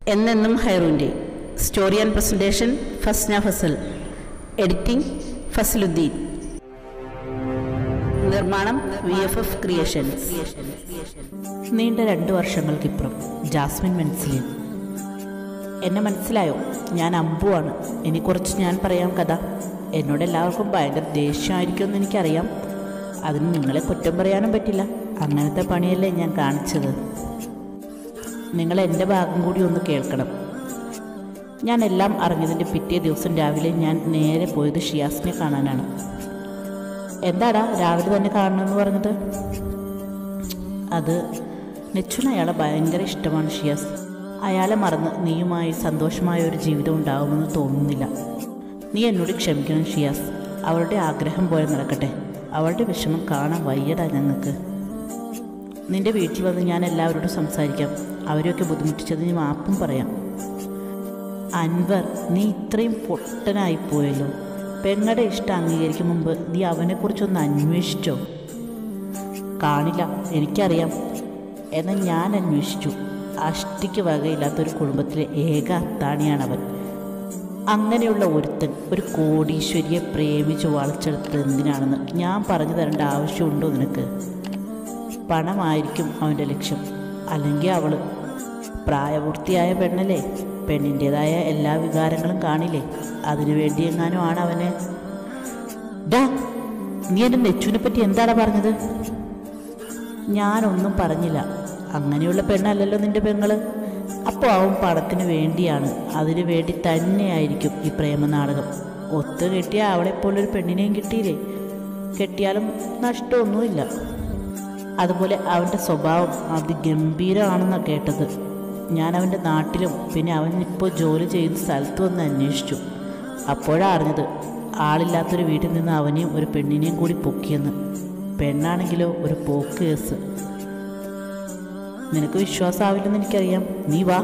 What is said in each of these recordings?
എന്നെന്നും ഹൈറൂൻ്റെ story and presentation Fasna Fasal editing Fasaluddeen നിർമ്മാണം വി എഫ് എഫ് ക്രിയേഷൻസ് നീണ്ട രണ്ട് വർഷങ്ങൾക്കിപ്പുറം ജാസ്മിൻ മനസ്സിലിൻ എന്നെ മനസ്സിലായോ ഞാൻ അമ്പുവാണ് ഇനി കുറച്ച് ഞാൻ പറയാം കഥ എന്നോട് എല്ലാവർക്കും ഭയങ്കര ദേഷ്യമായിരിക്കുമെന്ന് എനിക്കറിയാം അതിന് നിങ്ങളെ കുറ്റം പറയാനും പറ്റില്ല അങ്ങനത്തെ പണിയല്ലേ ഞാൻ കാണിച്ചത് നിങ്ങൾ എൻ്റെ ഭാഗം കൂടി ഒന്ന് കേൾക്കണം ഞാൻ എല്ലാം അറിഞ്ഞതിൻ്റെ പിറ്റേ ദിവസം രാവിലെ ഞാൻ നേരെ പോയത് ഷിയാസിനെ കാണാനാണ് എന്താടാ രാവിലെ തന്നെ കാണണമെന്ന് പറഞ്ഞത് അത് നെച്ചുന് അയാളെ ഭയങ്കര ഇഷ്ടമാണ് ഷിയാസ് അയാളെ മറന്ന് നീയുമായി സന്തോഷമായ ഒരു ജീവിതം ഉണ്ടാവുമെന്ന് തോന്നുന്നില്ല നീ എന്നോട് ക്ഷമിക്കണം ഷിയാസ് അവളുടെ ആഗ്രഹം പോലെ നടക്കട്ടെ അവളുടെ വിഷമം കാണാൻ വയ്യടാ ഞങ്ങൾക്ക് നിന്റെ വീട്ടിൽ വന്ന് ഞാൻ എല്ലാവരോടും സംസാരിക്കാം അവരെയൊക്കെ ബുദ്ധിമുട്ടിച്ചതിന് മാപ്പും പറയാം അൻവർ നീ ഇത്രയും പൊട്ടനായി പോയല്ലോ പെങ്ങടെ ഇഷ്ടം അംഗീകരിക്കും മുമ്പ് നീ അവനെക്കുറിച്ചൊന്ന് അന്വേഷിച്ചോ കാണില്ല എനിക്കറിയാം എന്നാൽ ഞാൻ അന്വേഷിച്ചു അഷ്ടിക്ക് വകയില്ലാത്തൊരു കുടുംബത്തിലെ ഏക അത്താണിയാണവൻ അങ്ങനെയുള്ള ഒരുത്തൻ ഒരു കോടീശ്വരിയെ പ്രേമിച്ച് വളച്ചെടുത്തത് എന്തിനാണെന്ന് ഞാൻ പറഞ്ഞു തരേണ്ട ആവശ്യമുണ്ടോ നിനക്ക് പണമായിരിക്കും അവൻ്റെ ലക്ഷ്യം അല്ലെങ്കിൽ അവൾ പ്രായപൂർത്തിയായ പെണ്ണല്ലേ പെണ്ണിൻ്റെതായ എല്ലാ വികാരങ്ങളും കാണില്ലേ അതിനു വേണ്ടി എങ്ങാനും ആണ് അവനെ ഡാ നീ എൻ്റെ നെച്ചുവിനെ പറ്റി എന്താണ് പറഞ്ഞത് ഞാനൊന്നും പറഞ്ഞില്ല അങ്ങനെയുള്ള പെണ്ണല്ലല്ലോ നിന്റെ പെങ്ങള് അപ്പോൾ അവൻ പണത്തിന് വേണ്ടിയാണ് അതിനു വേണ്ടി തന്നെയായിരിക്കും ഈ പ്രേമനാടകം ഒത്തു കെട്ടിയ അവളെപ്പോലൊരു പെണ്ണിനെയും കിട്ടിയില്ലേ കെട്ടിയാലും നഷ്ടമൊന്നുമില്ല അതുപോലെ അവൻ്റെ സ്വഭാവം അതിഗംഭീരമാണെന്നാണ് കേട്ടത് ഞാൻ അവൻ്റെ നാട്ടിലും പിന്നെ അവൻ ഇപ്പോൾ ജോലി ചെയ്യുന്ന സ്ഥലത്തും ഒന്ന് അന്വേഷിച്ചു അപ്പോഴാണ് അറിഞ്ഞത് ആളില്ലാത്തൊരു വീട്ടിൽ നിന്ന് അവനെയും ഒരു പെണ്ണിനെയും കൂടി പൊക്കിയെന്ന് പെണ്ണാണെങ്കിലോ ഒരു പോക്ക് കേസ് നിനക്ക് വിശ്വാസമാവില്ലെന്ന് എനിക്കറിയാം നീ വാ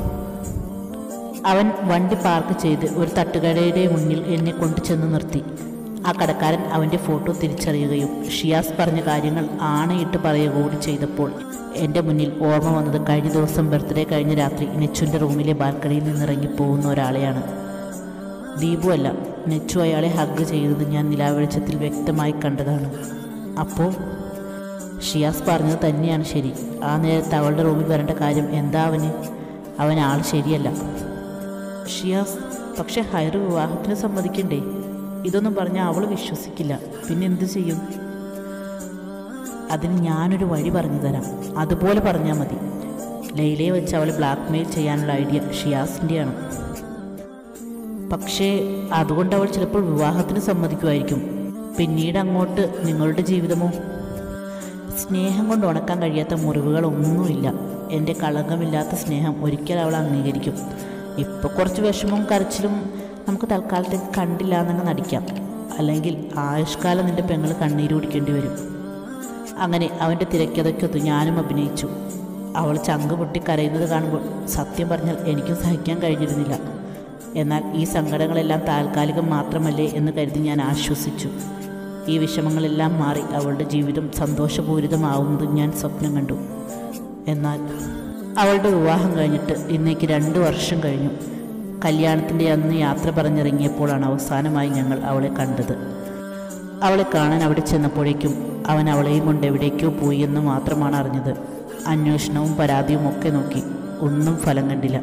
അവൻ വണ്ടി പാർക്ക് ചെയ്ത് ഒരു തട്ടുകടയുടെ മുന്നിൽ എന്നെ കൊണ്ടു ചെന്ന് നിർത്തി ആ കടക്കാരൻ അവൻ്റെ ഫോട്ടോ തിരിച്ചറിയുകയും ഷിയാസ് പറഞ്ഞ കാര്യങ്ങൾ ആണയിട്ട് പറയുക കൂടി ചെയ്തപ്പോൾ എൻ്റെ മുന്നിൽ ഓർമ്മ വന്നത് കഴിഞ്ഞ ദിവസം ബർത്ത്ഡേ കഴിഞ്ഞ രാത്രി നെച്ചുൻ്റെ റൂമിലെ ബാൽക്കണിയിൽ നിന്നിറങ്ങി പോകുന്ന ഒരാളെയാണ് ദീപു അല്ല നെച്ചു അയാളെ ഹഗ് ചെയ്തത് ഞാൻ നിലാവെളിച്ചത്തിൽ വ്യക്തമായി കണ്ടതാണ് അപ്പോൾ ഷിയാസ് പറഞ്ഞത് തന്നെയാണ് ശരി ആ നേരത്ത് അവളുടെ റൂമിൽ വരേണ്ട കാര്യം എന്താ അവന് അവൻ ആൾ ശരിയല്ല ഷിയാസ് പക്ഷെ ഹൈറ് വിവാഹത്തിന് സമ്മതിക്കണ്ടേ ഇതൊന്നും പറഞ്ഞാൽ അവൾ വിശ്വസിക്കില്ല പിന്നെ എന്ത് ചെയ്യും അതിന് ഞാനൊരു വഴി പറഞ്ഞു തരാം അതുപോലെ പറഞ്ഞാൽ മതി ലൈലയെ വെച്ച് അവളെ ബ്ലാക്ക് മെയിൽ ചെയ്യാനുള്ള ഐഡിയ ഷിയാസിൻ്റെയാണ് പക്ഷേ അതുകൊണ്ട് അവൾ ചിലപ്പോൾ വിവാഹത്തിന് സമ്മതിക്കുമായിരിക്കും പിന്നീട് അങ്ങോട്ട് നിങ്ങളുടെ ജീവിതമോ സ്നേഹം കൊണ്ട് ഉണക്കാൻ കഴിയാത്ത മുറിവുകളൊന്നുമില്ല എൻ്റെ കളങ്കമില്ലാത്ത സ്നേഹം ഒരിക്കൽ അവൾ അംഗീകരിക്കും ഇപ്പോൾ കുറച്ച് വിഷമവും കരച്ചിലും നമുക്ക് തൽക്കാലത്തേക്ക് കണ്ടില്ല എന്നങ്ങ് നടിക്കാം അല്ലെങ്കിൽ ആയുഷ്കാലം നിൻ്റെ പെങ്ങൾ കണ്ണീര് കുടിക്കേണ്ടി വരും അങ്ങനെ അവൻ്റെ തിരക്കഥയ്ക്കൊത്ത് ഞാനും അഭിനയിച്ചു അവൾ ചങ്ക് പൊട്ടി കരയുന്നത് കാണുമ്പോൾ സത്യം പറഞ്ഞാൽ എനിക്കും സഹിക്കാൻ കഴിഞ്ഞിരുന്നില്ല എന്നാൽ ഈ സങ്കടങ്ങളെല്ലാം താൽക്കാലികം മാത്രമല്ലേ എന്ന് കരുതി ഞാൻ ആശ്വസിച്ചു ഈ വിഷമങ്ങളെല്ലാം മാറി അവളുടെ ജീവിതം സന്തോഷപൂരിതമാവുന്നത് ഞാൻ സ്വപ്നം കണ്ടു എന്നാൽ അവളുടെ വിവാഹം കഴിഞ്ഞിട്ട് ഇന്നേക്ക് രണ്ട് വർഷം കഴിഞ്ഞു കല്യാണത്തിൻ്റെ അന്ന് യാത്ര പറഞ്ഞിറങ്ങിയപ്പോഴാണ് അവസാനമായി ഞങ്ങൾ അവളെ കണ്ടത് അവളെ കാണാൻ അവിടെ ചെന്നപ്പോഴേക്കും അവൻ അവളെയും കൊണ്ട് എവിടേക്കോ പോയി എന്ന് മാത്രമാണ് അറിഞ്ഞത് അന്വേഷണവും പരാതിയും ഒക്കെ നോക്കി ഒന്നും ഫലം കണ്ടില്ല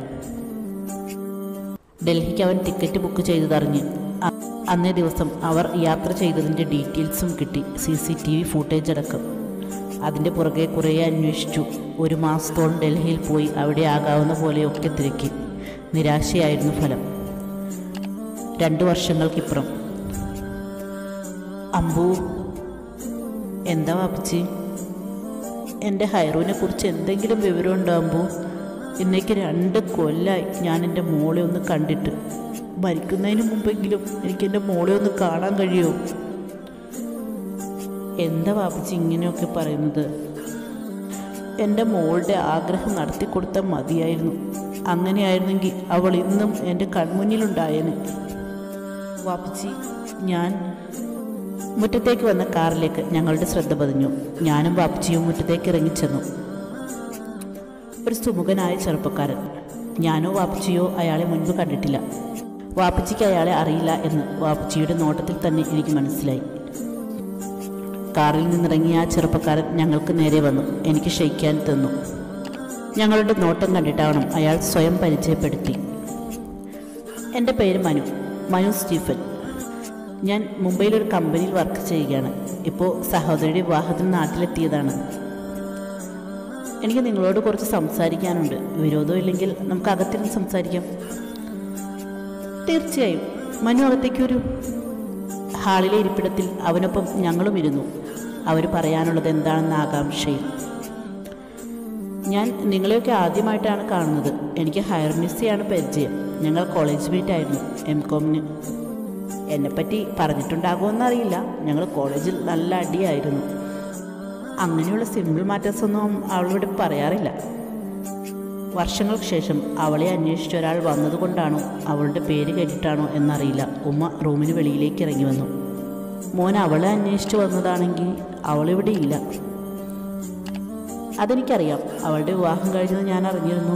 ഡൽഹിക്ക് അവൻ ടിക്കറ്റ് ബുക്ക് ചെയ്തതറിഞ്ഞ് അ- അന്നേ ദിവസം അവർ യാത്ര ചെയ്തതിൻ്റെ ഡീറ്റെയിൽസും കിട്ടി C C T V footage അടക്കം അതിൻ്റെ പുറകെ കുറേ അന്വേഷിച്ചു ഒരു മാസത്തോളം ഡൽഹിയിൽ പോയി അവിടെ ആകാവുന്ന പോലെയൊക്കെ തിരക്കി നിരാശയായിരുന്നു ഫലം രണ്ടു വർഷങ്ങൾക്കിപ്പുറം അമ്പു എന്താ വാപ്പിച്ചി എൻ്റെ ഹൈറൂനെ കുറിച്ച് എന്തെങ്കിലും വിവരമുണ്ടോ അമ്പു ഇന്നേക്ക് രണ്ട് കൊല്ലായി ഞാൻ എൻ്റെ മോളെ ഒന്ന് കണ്ടിട്ട് മരിക്കുന്നതിന് മുമ്പെങ്കിലും എനിക്ക് എൻ്റെ മോളെ ഒന്ന് കാണാൻ കഴിയുമോ എന്താ വാപ്പിച്ചി ഇങ്ങനെയൊക്കെ പറയുന്നത് എൻ്റെ മോളുടെ ആഗ്രഹം നടത്തി കൊടുത്താൽ മതിയായിരുന്നു അങ്ങനെയായിരുന്നെങ്കിൽ അവൾ ഇന്നും എൻ്റെ കൺമുന്നിലുണ്ടായേനെ വാപ്പിച്ചി ഞാൻ മുറ്റത്തേക്ക് വന്ന കാറിലേക്ക് ഞങ്ങളുടെ ശ്രദ്ധ പതിഞ്ഞു ഞാനും വാപ്പച്ചിയും മുറ്റത്തേക്ക് ഇറങ്ങിച്ചെന്നു ഒരു സുമുഖനായ ചെറുപ്പക്കാരൻ ഞാനോ വാപ്പച്ചിയോ അയാളെ മുൻപ് കണ്ടിട്ടില്ല വാപ്പച്ചിക്ക് അയാളെ അറിയില്ല എന്ന് വാപ്പച്ചിയുടെ നോട്ടത്തിൽ തന്നെ എനിക്ക് മനസ്സിലായി കാറിൽ നിന്നിറങ്ങിയ ആ ചെറുപ്പക്കാരൻ ഞങ്ങൾക്ക് നേരെ വന്നു എനിക്ക് ക്ഷയിക്കാൻ തന്നു ഞങ്ങളുടെ നോട്ടം കണ്ടിട്ടാവണം അയാൾ സ്വയം പരിചയപ്പെടുത്തി എൻ്റെ പേര് മനു മനു സ്റ്റീഫൻ ഞാൻ മുംബൈയിലൊരു കമ്പനിയിൽ വർക്ക് ചെയ്യുകയാണ് ഇപ്പോൾ സഹോദരിയുടെ വിവാഹത്തിന് നാട്ടിലെത്തിയതാണ് എനിക്ക് നിങ്ങളോട് കുറച്ച് സംസാരിക്കാനുണ്ട് വിരോധം ഇല്ലെങ്കിൽ നമുക്ക് അകത്തിരുന്ന് സംസാരിക്കാം തീർച്ചയായും മനു അകത്തേക്ക് വരൂ ഹാളിലെ ഇരിപ്പിടത്തിൽ അവനൊപ്പം ഞങ്ങളും ഇരുന്നു അവർ പറയാനുള്ളത് എന്താണെന്ന് ആകാംക്ഷയിൽ ഞാൻ നിങ്ങളെയൊക്കെ ആദ്യമായിട്ടാണ് കാണുന്നത് എനിക്ക് ഹയർമിസിയാണ് പരിചയം ഞങ്ങൾ കോളേജ് മീറ്റ് ആയിരുന്നു എം കോമിന് എന്നെപ്പറ്റി പറഞ്ഞിട്ടുണ്ടാകുമെന്നറിയില്ല ഞങ്ങൾ കോളേജിൽ നല്ല അടിയായിരുന്നു അങ്ങനെയുള്ള സിമ്പിൾ മാറ്റേഴ്സ് ഒന്നും അവളിവിടെ പറയാറില്ല വർഷങ്ങൾക്ക് ശേഷം അവളെ അന്വേഷിച്ച ഒരാൾ വന്നതുകൊണ്ടാണോ അവളുടെ പേര് കേട്ടിട്ടാണോ എന്നറിയില്ല ഉമ്മ റൂമിന് വെളിയിലേക്ക് ഇറങ്ങി വന്നു മോൻ അവളെ അന്വേഷിച്ച് വന്നതാണെങ്കിൽ അവളിവിടെ ഇല്ല അതെനിക്കറിയാം അവളുടെ വിവാഹം കഴിഞ്ഞത് ഞാൻ അറിഞ്ഞിരുന്നു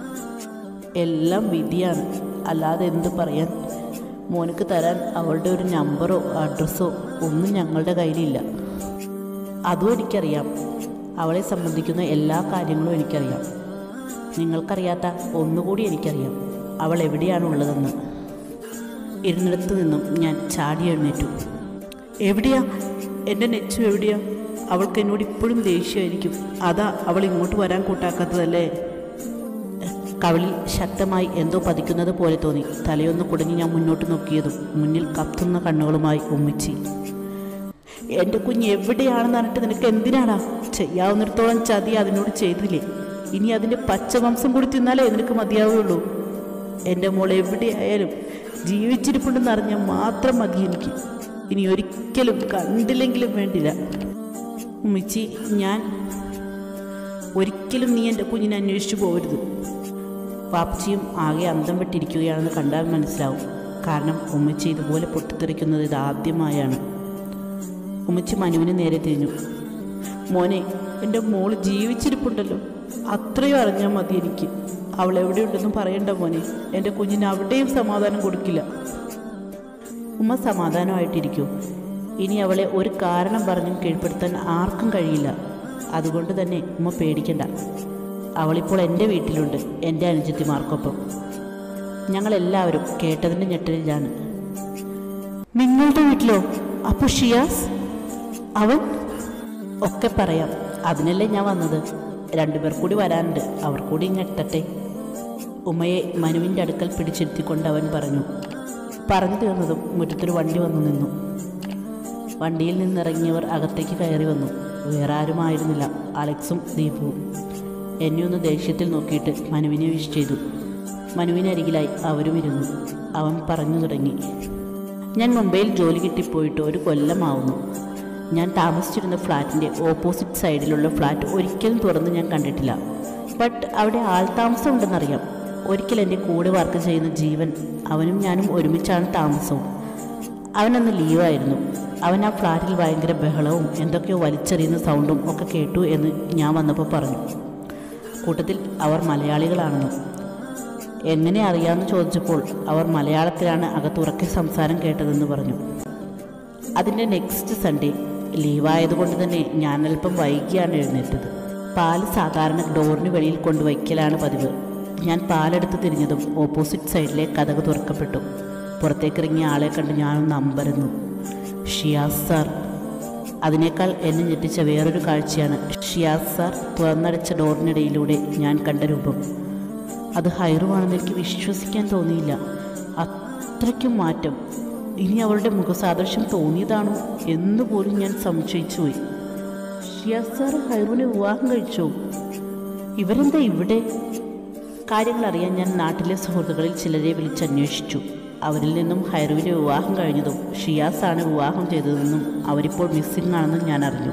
എല്ലാം വിധിയാണ് അല്ലാതെ എന്ത് പറയാൻ മോനക്ക് തരാൻ അവളുടെ ഒരു നമ്പറോ അഡ്രസ്സോ ഒന്നും ഞങ്ങളുടെ കയ്യിലില്ല അതും എനിക്കറിയാം അവളെ സംബന്ധിക്കുന്ന എല്ലാ കാര്യങ്ങളും എനിക്കറിയാം നിങ്ങൾക്കറിയാത്ത ഒന്നുകൂടി എനിക്കറിയാം അവൾ എവിടെയാണ് ഉള്ളതെന്ന് ഇരുന്നിടത്ത് നിന്നും ഞാൻ ചാടി എഴുന്നേറ്റു എവിടെയാ എൻ്റെ നെച്ചു എവിടെയാ അവൾക്ക് എന്നോട് ഇപ്പോഴും ദേഷ്യമായിരിക്കും അതാ അവൾ ഇങ്ങോട്ട് വരാൻ കൂട്ടാക്കാത്തതല്ലേ കവിളിൽ ശക്തമായി എന്തോ പതിക്കുന്നത് പോലെ തോന്നി തലയൊന്ന് കുടഞ്ഞ് ഞാൻ മുന്നോട്ട് നോക്കിയതും മുന്നിൽ കത്തുന്ന കണ്ണുകളുമായി ഉമ്മിച്ചി എൻ്റെ കുഞ്ഞ് എവിടെയാണെന്ന് പറഞ്ഞിട്ട് നിനക്ക് എന്തിനാടാ ചെയ്യാവുന്നിടത്തോളം ചതി അതിനോട് ചെയ്തില്ലേ ഇനി അതിൻ്റെ പച്ചവംശം കൂടി തിന്നാലേ നിനക്ക് മതിയാവുള്ളൂ എൻ്റെ മോൾ എവിടെയായാലും ജീവിച്ചിരിപ്പുണ്ടെന്ന് അറിഞ്ഞാൽ മാത്രം മതി എനിക്ക് ഇനി ഒരിക്കലും കണ്ടില്ലെങ്കിലും വേണ്ടില്ല ഉമ്മിച്ചി ഞാൻ ഒരിക്കലും നീ എൻ്റെ കുഞ്ഞിനെ അന്വേഷിച്ചു പോകരുത് പാപ്പച്ചിയും ആകെ അന്തം വിട്ടിരിക്കുകയാണെന്ന് കണ്ടാൽ മനസ്സിലാവും കാരണം ഉമ്മച്ചി ഇതുപോലെ പൊട്ടിത്തെറിക്കുന്നത് ഇത് ആദ്യമായാണ് ഉമ്മച്ചി മനുവിന് നേരെ തിരിഞ്ഞു മോനെ എൻ്റെ മോള് ജീവിച്ചിരിപ്പുണ്ടല്ലോ അത്രയും അറിഞ്ഞാൽ മതി എനിക്ക് അവൾ എവിടെയുണ്ടെന്നും പറയണ്ട മോനെ എൻ്റെ കുഞ്ഞിന് അവിടെയും സമാധാനം കൊടുക്കില്ല ഉമ്മ സമാധാനമായിട്ടിരിക്കൂ ഇനി അവളെ ഒരു കാരണം പറഞ്ഞും കീഴ്പ്പെടുത്താൻ ആർക്കും കഴിയില്ല അതുകൊണ്ട് തന്നെ ഉമ്മ പേടിക്കണ്ട അവളിപ്പോൾ എൻ്റെ വീട്ടിലുണ്ട് എൻ്റെ അനുജത്തിമാർക്കൊപ്പം ഞങ്ങളെല്ലാവരും കേട്ടതിൻ്റെ ഞെട്ടലിലാണ് നിങ്ങളുടെ വീട്ടിലോ അപ്പോൾ ഷിയാസ് അവൻ ഒക്കെ പറയാം അതിനല്ലേ ഞാൻ വന്നത് രണ്ടുപേർ കൂടി വരാനുണ്ട് അവർ കൂടി ഞെട്ടട്ടെ ഉമ്മയെ മനുവിൻ്റെ അടുക്കൽ പിടിച്ചിരുത്തിക്കൊണ്ട് അവൻ പറഞ്ഞു പറഞ്ഞു തീർന്നതും മുറ്റത്തൊരു വണ്ടി വന്നു നിന്നു വണ്ടിയിൽ നിന്നിറങ്ങിയവർ അകത്തേക്ക് കയറി വന്നു വേറെ ആരുമായിരുന്നില്ല അലക്സും ദീപുവും എന്നെ ഒന്ന് ദേഷ്യത്തിൽ നോക്കിയിട്ട് മനുവിനെ വിഷ് ചെയ്തു മനുവിനരികിലായി അവരും ഇരുന്നു അവൻ പറഞ്ഞു തുടങ്ങി ഞാൻ മുംബൈയിൽ ജോലി കിട്ടിപ്പോയിട്ട് ഒരു കൊല്ലമാവുന്നു ഞാൻ താമസിച്ചിരുന്ന ഫ്ലാറ്റിൻ്റെ ഓപ്പോസിറ്റ് സൈഡിലുള്ള ഫ്ലാറ്റ് ഒരിക്കലും തുറന്ന് ഞാൻ കണ്ടിട്ടില്ല ബട്ട് അവിടെ ആൾതാമസം ഉണ്ടെന്നറിയാം ഒരിക്കൽ എൻ്റെ കൂടെ വർക്ക് ചെയ്യുന്ന ജീവൻ അവനും ഞാനും ഒരുമിച്ചാണ് താമസവും അവനന്ന് ലീവായിരുന്നു അവൻ ആ ഫ്ലാറ്റിൽ ഭയങ്കര ബഹളവും എന്തൊക്കെയോ വലിച്ചെറിയുന്ന സൗണ്ടും ഒക്കെ കേട്ടു എന്ന് ഞാൻ വന്നപ്പോൾ പറഞ്ഞു കൂട്ടത്തിൽ അവർ മലയാളികളാണെന്ന് എങ്ങനെ അറിയാമെന്ന് ചോദിച്ചപ്പോൾ അവർ മലയാളത്തിലാണ് അകത്തുറക്കെ സംസാരം കേട്ടതെന്ന് പറഞ്ഞു അതിൻ്റെ നെക്സ്റ്റ് സൺഡേ ലീവായതുകൊണ്ട് തന്നെ ഞാൻ അല്പം വൈകിയാണ് എഴുന്നേറ്റത് പാല് സാധാരണ ഡോറിന് വെളിയിൽ കൊണ്ടുവയ്ക്കലാണ് പതിവ് ഞാൻ പാലെടുത്ത് തിരിഞ്ഞതും ഓപ്പോസിറ്റ് സൈഡിലെ കഥക് തുറക്കപ്പെട്ടു പുറത്തേക്കിറങ്ങിയ ആളെ കണ്ട് ഞാനൊന്ന് അമ്പരന്നു ഷിയാസ് സാർ അതിനേക്കാൾ എന്നെ ഞെട്ടിച്ച വേറൊരു കാഴ്ചയാണ് ഷിയാസ് സാർ തുറന്നടച്ച ഡോറിനിടയിലൂടെ ഞാൻ കണ്ട രൂപം അത് ഹൈറുവാണെന്ന് എനിക്ക് വിശ്വസിക്കാൻ തോന്നിയില്ല അത്രയ്ക്കും മാറ്റം ഇനി അവളുടെ മുഖസാദൃശ്യം തോന്നിയതാണോ എന്ന് പോലും ഞാൻ സംശയിച്ചു പോയി ഷിയാസ് സാർ ഹൈറുവിനെ വിവാഹം കഴിച്ചോ ഇവരെന്താ ഇവിടെ കാര്യങ്ങൾ അറിയാൻ ഞാൻ നാട്ടിലെ സുഹൃത്തുക്കളിൽ ചിലരെ വിളിച്ചന്വേഷിച്ചു അവരിൽ നിന്നും ഹൈറുവിൻ്റെ വിവാഹം കഴിഞ്ഞതും ഷിയാസാണ് വിവാഹം ചെയ്തതെന്നും അവരിപ്പോൾ മിസ്സിംഗ് ആണെന്നും ഞാൻ അറിഞ്ഞു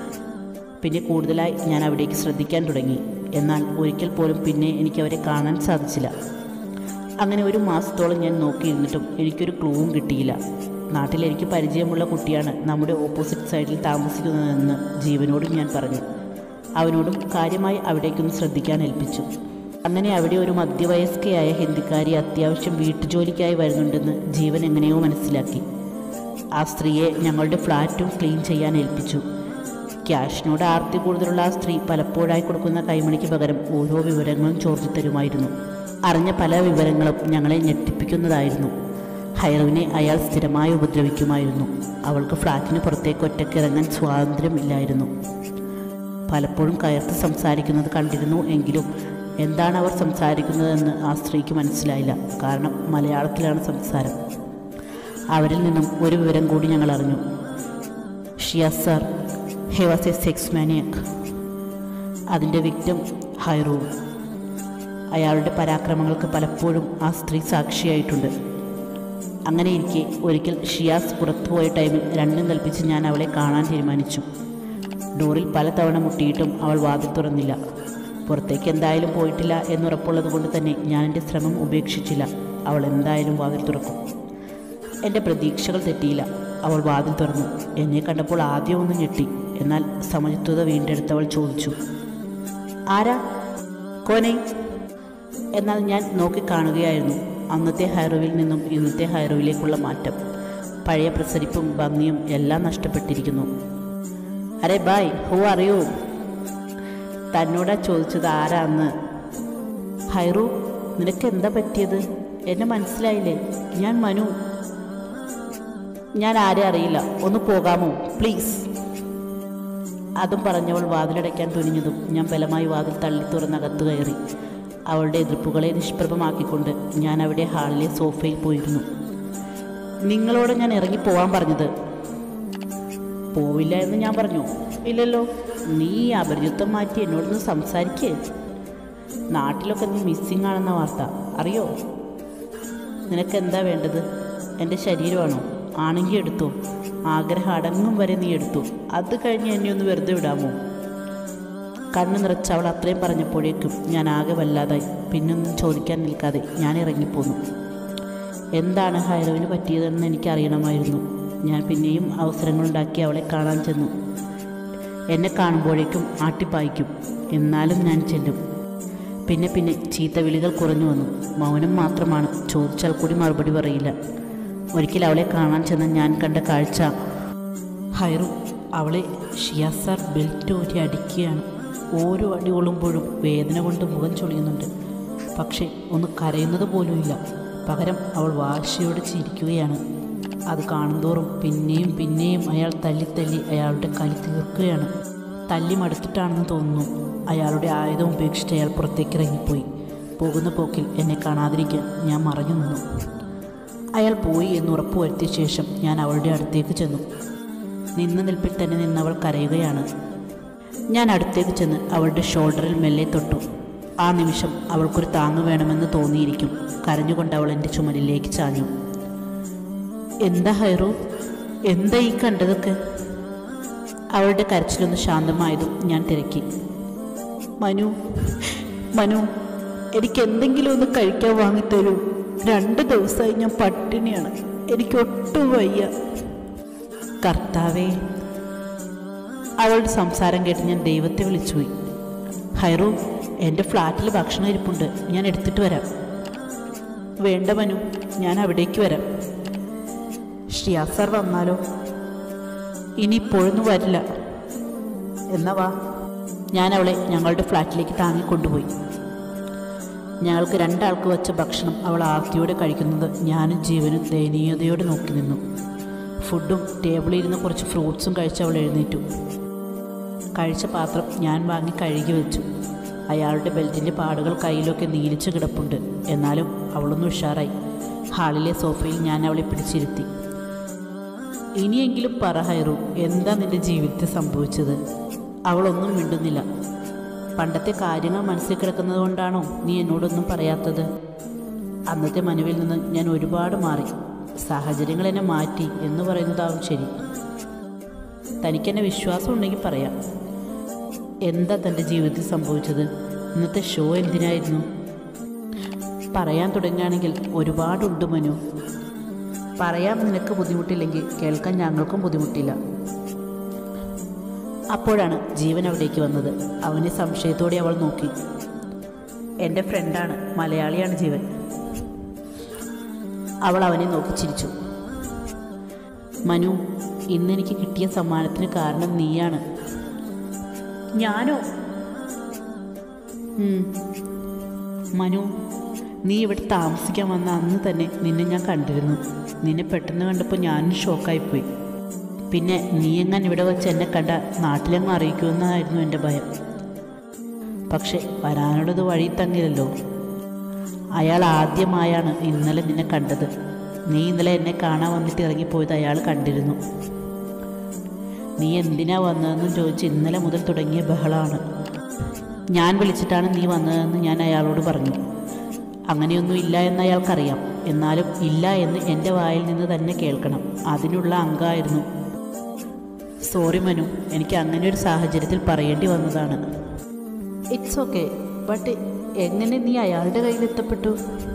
പിന്നെ കൂടുതലായി ഞാൻ അവിടേക്ക് ശ്രദ്ധിക്കാൻ തുടങ്ങി എന്നാൽ ഒരിക്കൽ പോലും പിന്നെ എനിക്ക് അവരെ കാണാൻ സാധിച്ചില്ല അങ്ങനെ ഒരു മാസത്തോളം ഞാൻ നോക്കിയിരുന്നിട്ടും എനിക്കൊരു ക്ലൂവും കിട്ടിയില്ല നാട്ടിൽ എനിക്ക് പരിചയമുള്ള കുട്ടിയാണ് നമ്മുടെ ഓപ്പോസിറ്റ് സൈഡിൽ താമസിക്കുന്നതെന്ന് ജീവനോടും ഞാൻ പറഞ്ഞു അവനോടും കാര്യമായി അവിടേക്കൊന്ന് ശ്രദ്ധിക്കാൻ ഏൽപ്പിച്ചു അങ്ങനെ അവിടെ ഒരു മധ്യവയസ്കയായ ഹിന്ദിക്കാരി അത്യാവശ്യം വീട്ടുജോലിക്കായി വരുന്നുണ്ടെന്ന് ജീവൻ എങ്ങനെയോ മനസ്സിലാക്കി ആ സ്ത്രീയെ ഞങ്ങളുടെ ഫ്ലാറ്റും ക്ലീൻ ചെയ്യാൻ ഏൽപ്പിച്ചു ക്യാഷിനോട് ആർത്തി കൂടുതലുള്ള ആ സ്ത്രീ പലപ്പോഴായി കൊടുക്കുന്ന കൈമണിക്ക് പകരം ഓരോ വിവരങ്ങളും ചോർത്തി തരുമായിരുന്നു അറിഞ്ഞ പല വിവരങ്ങളും ഞങ്ങളെ ഞെട്ടിപ്പിക്കുന്നതായിരുന്നു ഹൈറവിനെ അയാൾ സ്ഥിരമായി ഉപദ്രവിക്കുമായിരുന്നു അവൾക്ക് ഫ്ലാറ്റിന് പുറത്തേക്ക് ഒറ്റയ്ക്ക് ഇറങ്ങാൻ സ്വാതന്ത്ര്യമില്ലായിരുന്നു പലപ്പോഴും കയർത്ത് സംസാരിക്കുന്നത് കണ്ടിരുന്നു എങ്കിലും എന്താണ് അവർ സംസാരിക്കുന്നതെന്ന് ആ സ്ത്രീക്ക് മനസ്സിലായില്ല കാരണം മലയാളത്തിലാണ് സംസാരം അവരിൽ നിന്നും ഒരു വിവരം കൂടി ഞങ്ങൾ അറിഞ്ഞു Shiya sir he was a sex maniac അതിൻ്റെ വിക്റ്റം ഹൈറൂ അയാളുടെ പരാക്രമങ്ങൾക്ക് പലപ്പോഴും ആ സ്ത്രീ സാക്ഷിയായിട്ടുണ്ട് അങ്ങനെ ഇരിക്കെ ഒരിക്കൽ ഷിയാസ് പുറത്തുപോയ ടൈമിൽ രണ്ടും കൽപ്പിച്ച് ഞാൻ അവളെ കാണാൻ തീരുമാനിച്ചു ഡോറിൽ പലതവണ മുട്ടിയിട്ടും അവൾ വാതിൽ തുറന്നില്ല പുറത്തേക്ക് എന്തായാലും പോയിട്ടില്ല എന്നുറപ്പുള്ളത് കൊണ്ട് തന്നെ ഞാൻ എൻ്റെ ശ്രമം ഉപേക്ഷിച്ചില്ല അവൾ എന്തായാലും വാതിൽ തുറക്കും എൻ്റെ പ്രതീക്ഷകൾ തെറ്റിയില്ല അവൾ വാതിൽ തുറന്നു എന്നെ കണ്ടപ്പോൾ ആദ്യം ഒന്ന് ഞെട്ടി എന്നാൽ സമചിത്വത വീണ്ടെടുത്തവൾ ചോദിച്ചു ആരാ കോനെ എന്നാൽ ഞാൻ നോക്കിക്കാണുകയായിരുന്നു അന്നത്തെ ഹൈറോവിൽ നിന്നും ഇന്നത്തെ ഹൈറോവിലേക്കുള്ള മാറ്റം പഴയ പ്രസരിപ്പും ഭംഗിയും എല്ലാം നഷ്ടപ്പെട്ടിരിക്കുന്നു അരെ ബായ് ഹൂ അറിയൂ തന്നോടാ ചോദിച്ചത് ആരാന്ന് ഹൈറു നിനക്ക് എന്താ പറ്റിയത് എന്നെ മനസ്സിലായില്ലേ ഞാൻ മനു ഞാൻ ആരെ അറിയില്ല ഒന്ന് പോകാമോ പ്ലീസ് അതും പറഞ്ഞവൾ വാതിലടയ്ക്കാൻ തുനിഞ്ഞതും ഞാൻ ബലമായി വാതിൽ തള്ളി തുറന്നകത്ത് കയറി അവളുടെ എതിർപ്പുകളെ നിഷ്പ്രഭമാക്കിക്കൊണ്ട് ഞാൻ അവിടെ ഹാളിലെ സോഫയിൽ പോയിരുന്നു നിങ്ങളോട് ഞാൻ ഇറങ്ങി പോവാൻ പറഞ്ഞത് പോവില്ല എന്ന് ഞാൻ പറഞ്ഞു ഇല്ലല്ലോ നീ ഈ അപരിചിത്വം മാറ്റി എന്നോടൊന്ന് സംസാരിക്കേ നാട്ടിലൊക്കെ നീ മിസ്സിംഗ് ആണെന്ന വാർത്ത അറിയോ നിനക്ക് എന്താ വേണ്ടത് എൻ്റെ ശരീരമാണോ ആണെങ്കിൽ എടുത്തോ ആഗ്രഹം അടങ്ങും വരെ നീ എടുത്തു അത് കഴിഞ്ഞ് എന്നെ ഒന്ന് വെറുതെ വിടാമോ കണ്ണു നിറച്ച് അവൾ അത്രയും പറഞ്ഞപ്പോഴേക്കും ഞാൻ ആകെ വല്ലാതായി പിന്നൊന്നും ചോദിക്കാൻ നിൽക്കാതെ ഞാൻ ഇറങ്ങിപ്പോന്നു എന്താണ് ഹൈറവിന് പറ്റിയതെന്ന് എനിക്കറിയണമായിരുന്നു ഞാൻ പിന്നെയും അവസരങ്ങളുണ്ടാക്കി അവളെ കാണാൻ ചെന്നു എന്നെ കാണുമ്പോഴേക്കും ആട്ടിപ്പായിക്കും എന്നാലും ഞാൻ ചെല്ലും പിന്നെ പിന്നെ ചീത്തവിളികൾ കുറഞ്ഞു വന്നു മൗനം മാത്രമാണ് ചോദിച്ചാൽ കൂടി മറുപടി പറയില്ല ഒരിക്കൽ അവളെ കാണാൻ ചെന്ന് ഞാൻ കണ്ട കാഴ്ച ഹൈറു അവളെ ഷിയാസാർ ബെൽറ്റ് ഊരി അടിക്കുകയാണ് ഓരോ അടി കൊള്ളുമ്പോഴും വേദന കൊണ്ട് മുഖം ചൊളിയുന്നുണ്ട് പക്ഷേ ഒന്ന് കരയുന്നത് പോലുമില്ല പകരം അവൾ വാശിയോടെ ചിരിക്കുകയാണ് അത് കാണുന്തോറും പിന്നെയും പിന്നെയും അയാൾ തല്ലിത്തല്ലി അയാളുടെ കലി തീർക്കുകയാണ് തല്ലി മടുത്തിട്ടാണെന്ന് തോന്നുന്നു അയാളുടെ ആയുധം ഉപേക്ഷിച്ച് അയാൾ പുറത്തേക്ക് ഇറങ്ങിപ്പോയി പോകുന്ന പോക്കിൽ എന്നെ കാണാതിരിക്കാൻ ഞാൻ മറഞ്ഞു നിന്നു അയാൾ പോയി എന്ന് ഉറപ്പുവരുത്തിയ ശേഷം ഞാൻ അവളുടെ അടുത്തേക്ക് ചെന്നു നിന്ന നിൽപ്പിൽ തന്നെ നിന്നവൾ കരയുകയാണ് ഞാൻ അടുത്തേക്ക് ചെന്ന് അവളുടെ ഷോൾഡറിൽ മെല്ലെ തൊട്ടു ആ നിമിഷം അവൾക്കൊരു താങ്ങ് വേണമെന്ന് തോന്നിയിരിക്കും കരഞ്ഞുകൊണ്ട് അവൾ എൻ്റെ ചുമലിലേക്ക് ചാഞ്ഞു എന്താ ഹൈറു എന്താ ഈ കണ്ടതൊക്കെ അവളുടെ കരച്ചിലൊന്ന് ശാന്തമായതും ഞാൻ തിരക്കി മനു മനു എനിക്ക് എന്തെങ്കിലും ഒന്ന് കഴിക്കാൻ വാങ്ങിത്തരൂ രണ്ട് ദിവസമായി ഞാൻ പട്ടിണിയാണ് എനിക്ക് ഒട്ടും വയ്യ കർത്താവേ അവളുടെ സംസാരം കേട്ട് ഞാൻ ദൈവത്തെ വിളിച്ചുപോയി ഹൈറു എൻ്റെ ഫ്ലാറ്റിൽ ഭക്ഷണം ഇരിപ്പുണ്ട് ഞാൻ എടുത്തിട്ട് വരാം വേണ്ട മനു ഞാൻ അവിടേക്ക് വരാം ഷിയാ സാർ വന്നാലോ ഇനി ഇപ്പോഴൊന്നും വരില്ല എന്നാ വാ ഞാൻ അവളെ ഞങ്ങളുടെ ഫ്ലാറ്റിലേക്ക് താങ്ങിക്കൊണ്ടുപോയി ഞങ്ങൾക്ക് രണ്ടാൾക്ക് വച്ച ഭക്ഷണം അവൾ ആർത്തിയോടെ കഴിക്കുന്നത് ഞാനും ജീവനും ദയനീയതയോടെ നോക്കി നിന്നു ഫുഡും ടേബിളിൽ ഇരുന്ന് കുറച്ച് ഫ്രൂട്ട്സും കഴിച്ച് അവൾ എഴുന്നേറ്റു കഴിച്ച പാത്രം ഞാൻ വാങ്ങി കഴുകി വെച്ചു അയാളുടെ ബെൽറ്റിൻ്റെ പാടുകൾ കയ്യിലൊക്കെ നീലിച്ചു കിടപ്പുണ്ട് എന്നാലും അവളൊന്ന് ഉഷാറായി ഹാളിലെ സോഫയിൽ ഞാൻ അവളെ പിടിച്ചിരുത്തി ഇനിയെങ്കിലും പറ ഹൈറു എന്താ നിന്റെ ജീവിതത്തിൽ സംഭവിച്ചത് അവളൊന്നും മിണ്ടുന്നില്ല പണ്ടത്തെ കാര്യങ്ങൾ മനസ്സിൽ കിടക്കുന്നത് കൊണ്ടാണോ നീ എന്നോടൊന്നും പറയാത്തത് അന്നത്തെ മനുവിൽ നിന്ന് ഞാൻ ഒരുപാട് മാറി സാഹചര്യങ്ങൾ എന്നെ മാറ്റി എന്ന് പറയുന്നതാവും ശരി തനിക്കെന്നെ വിശ്വാസം ഉണ്ടെങ്കിൽ പറയാം എന്താ തൻ്റെ ജീവിതത്തിൽ സംഭവിച്ചത് ഇന്നത്തെ ഷോ എന്തിനായിരുന്നു പറയാൻ തുടങ്ങുകയാണെങ്കിൽ ഒരുപാടുണ്ട് മനു പറയാൻ നിനക്ക് ബുദ്ധിമുട്ടില്ലെങ്കിൽ കേൾക്കാൻ ഞങ്ങൾക്കും ബുദ്ധിമുട്ടില്ല അപ്പോഴാണ് ജീവൻ അവിടേക്ക് വന്നത് അവനെ സംശയത്തോടെ അവൾ നോക്കി എൻ്റെ ഫ്രണ്ടാണ് മലയാളിയാണ് ജീവൻ അവൾ അവനെ നോക്കി ചിരിച്ചു മനു ഇന്നെനിക്ക് കിട്ടിയ സമ്മാനത്തിന് കാരണം നീയാണ് ഞാനോ ഉം. മനു നീ ഇവിടെ താമസിക്കാൻ വന്ന അന്ന് തന്നെ നിന്നെ ഞാൻ കണ്ടിരുന്നു നിന്നെ പെട്ടെന്ന് കണ്ടപ്പോൾ ഞാനും ഷോക്കായിപ്പോയി പിന്നെ നീ എങ്ങനെ ഇവിടെ വെച്ച് എന്നെ കണ്ട നാട്ടിലെങ്ങും അറിയിക്കുമെന്നായിരുന്നു എൻ്റെ ഭയം പക്ഷെ വരാനുള്ളത് വഴി തങ്ങില്ലല്ലോ അയാൾ ആദ്യമായാണ് ഇന്നലെ നിന്നെ കണ്ടത് നീ ഇന്നലെ എന്നെ കാണാൻ വന്നിട്ട് ഇറങ്ങിപ്പോയത് അയാൾ കണ്ടിരുന്നു നീ എന്തിനാ വന്നതെന്നും ചോദിച്ച് ഇന്നലെ മുതൽ തുടങ്ങിയ ബഹളമാണ് ഞാൻ വിളിച്ചിട്ടാണ് നീ വന്നതെന്ന് ഞാൻ അയാളോട് പറഞ്ഞു അങ്ങനെയൊന്നും ഇല്ല എന്ന് അയാൾക്കറിയാം എന്നാലും ഇല്ല എന്ന് എൻ്റെ വായിൽ നിന്ന് തന്നെ കേൾക്കണം അതിനുള്ള അങ്കായിരുന്നു സോറി മനു എനിക്ക് അങ്ങനെ ഒരു സാഹചര്യത്തിൽ പറയേണ്ടി വന്നതാണ് ഇറ്റ്സ് ഓക്കെ ബട്ട് എങ്ങനെ നീ അയാളുടെ കയ്യിൽ എത്തപ്പെട്ടു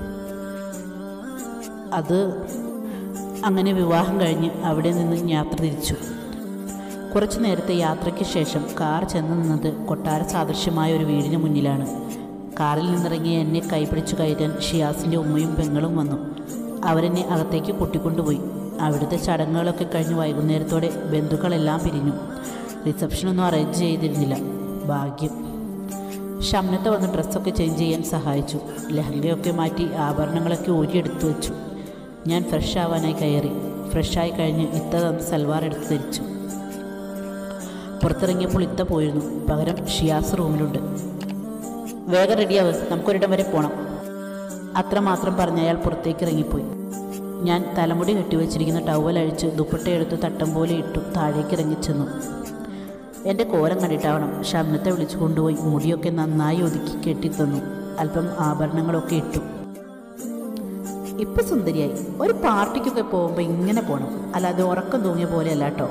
അത് അങ്ങനെ വിവാഹം കഴിഞ്ഞ് അവിടെ നിന്ന് യാത്ര തിരിച്ചു കുറച്ചു നേരത്തെ യാത്രയ്ക്ക് ശേഷം കാർ ചെന്ന് നിന്നത് കൊട്ടാര സാദൃശ്യമായ ഒരു വീടിന് മുന്നിലാണ് കാറിൽ നിന്നിറങ്ങി എന്നെ കൈപിടിച്ചു കയറ്റാൻ ഷിയാസിൻ്റെ ഉമ്മയും പെങ്ങളും വന്നു അവരെന്നെ അകത്തേക്ക് കൂട്ടിക്കൊണ്ടുപോയി അവിടുത്തെ ചടങ്ങുകളൊക്കെ കഴിഞ്ഞ് വൈകുന്നേരത്തോടെ ബന്ധുക്കളെല്ലാം പിരിഞ്ഞു റിസപ്ഷനൊന്നും അറേഞ്ച് ചെയ്തിരുന്നില്ല ഭാഗ്യം ഷംനത്തെ വന്ന് ഡ്രസ്സൊക്കെ ചേഞ്ച് ചെയ്യാൻ സഹായിച്ചു ലഹങ്കയൊക്കെ മാറ്റി ആഭരണങ്ങളൊക്കെ ഊരിയെടുത്തു വെച്ചു ഞാൻ ഫ്രഷ് ആവാനായി കയറി ഫ്രഷായി കഴിഞ്ഞ് ഇത്ത തന്ന് സൽവാർ എടുത്ത് ധരിച്ചു പുറത്തിറങ്ങിയപ്പോൾ ഇത്ത പോയിരുന്നു പകരം ഷിയാസ് റൂമിലുണ്ട് വേഗം റെഡിയാവ് നമുക്കൊരിടം വരെ പോകണം അത്രമാത്രം പറഞ്ഞ് അയാൾ പുറത്തേക്ക് ഇറങ്ങിപ്പോയി ഞാൻ തലമുടി കെട്ടിവെച്ചിരിക്കുന്ന ടവൽ അഴിച്ച് ദുപ്പട്ടയെടുത്ത് തട്ടം പോലെ ഇട്ടു താഴേക്ക് ഇറങ്ങിച്ചെന്നു എൻ്റെ കോലം കണ്ടിട്ടാവണം ഷംനത്തെ വിളിച്ചു കൊണ്ടുപോയി മുടിയൊക്കെ നന്നായി ഒതുക്കി കെട്ടിത്തന്നു അല്പം ആഭരണങ്ങളൊക്കെ ഇട്ടു ഇപ്പൊ സുന്ദരിയായി ഒരു പാർട്ടിക്കൊക്കെ പോകുമ്പോൾ ഇങ്ങനെ പോകണം അല്ലാതെ ഉറക്കം തൂങ്ങിയ പോലെയല്ല കേട്ടോ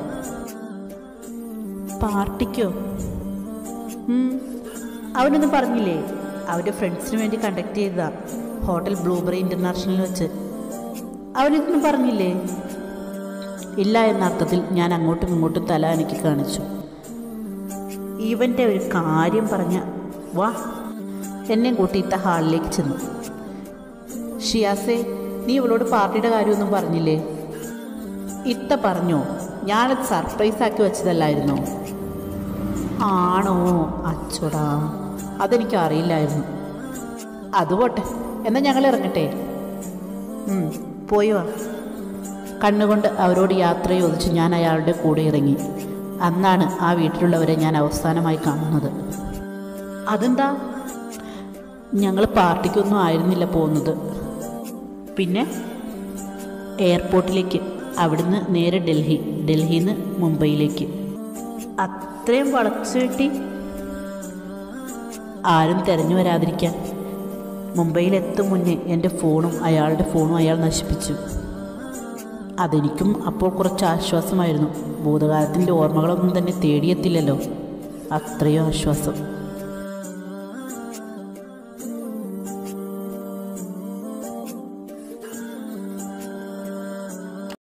പാർട്ടിക്കോ ഉം. അവനൊന്നും പറഞ്ഞില്ലേ അവൻ്റെ ഫ്രണ്ട്സിന് വേണ്ടി കണ്ടക്ട് ചെയ്തതാ ഹോട്ടൽ ബ്ലൂബെറി ഇൻ്റർനാഷണൽ വെച്ച് അവനിതൊന്നും പറഞ്ഞില്ലേ ഇല്ല എന്ന അർത്ഥത്തിൽ ഞാൻ അങ്ങോട്ടും ഇങ്ങോട്ടും തല എനിക്ക് കാണിച്ചു ഇവൻ്റെ ഒരു കാര്യം പറഞ്ഞ വാ എന്നെ കൂട്ടിയിട്ട ഹാളിലേക്ക് ചെന്നു ഷിയാസേ നീ ഇവളോട് പാർട്ടിയുടെ കാര്യമൊന്നും പറഞ്ഞില്ലേ ഇത്ത പറഞ്ഞോ ഞാനത് സർപ്രൈസ് ആക്കി വെച്ചതല്ലായിരുന്നോ ആണോ അച്ചോടാ അതെനിക്ക് അറിയില്ലായിരുന്നു അത് പോട്ടെ എന്നാൽ ഞങ്ങൾ ഇറങ്ങട്ടെ ഉം, പോയി വാ കണ്ണുകൊണ്ട് അവരോട് യാത്ര ചോദിച്ച് ഞാൻ അയാളുടെ കൂടെ ഇറങ്ങി അന്നാണ് ആ വീട്ടിലുള്ളവരെ ഞാൻ അവസാനമായി കാണുന്നത് അതെന്താ ഞങ്ങൾ പാർട്ടിക്കൊന്നും ആയിരുന്നില്ല പോകുന്നത് പിന്നെ എയർപോർട്ടിലേക്ക് അവിടുന്ന് നേരെ ഡൽഹി ഡൽഹിയിൽ നിന്ന് മുംബൈയിലേക്ക് അത്രയും വളച്ചു കിട്ടി ആരും തിരഞ്ഞു വരാതിരിക്കാൻ മുംബൈയിലെത്തും മുന്നേ എൻ്റെ ഫോണും അയാളുടെ ഫോണും അയാൾ നശിപ്പിച്ചു അതെനിക്കും അപ്പോൾ കുറച്ച് ആശ്വാസമായിരുന്നു ഭൂതകാലത്തിൻ്റെ ഓർമ്മകളൊന്നും തന്നെ തേടിയെത്തില്ലല്ലോ അത്രയും ആശ്വാസം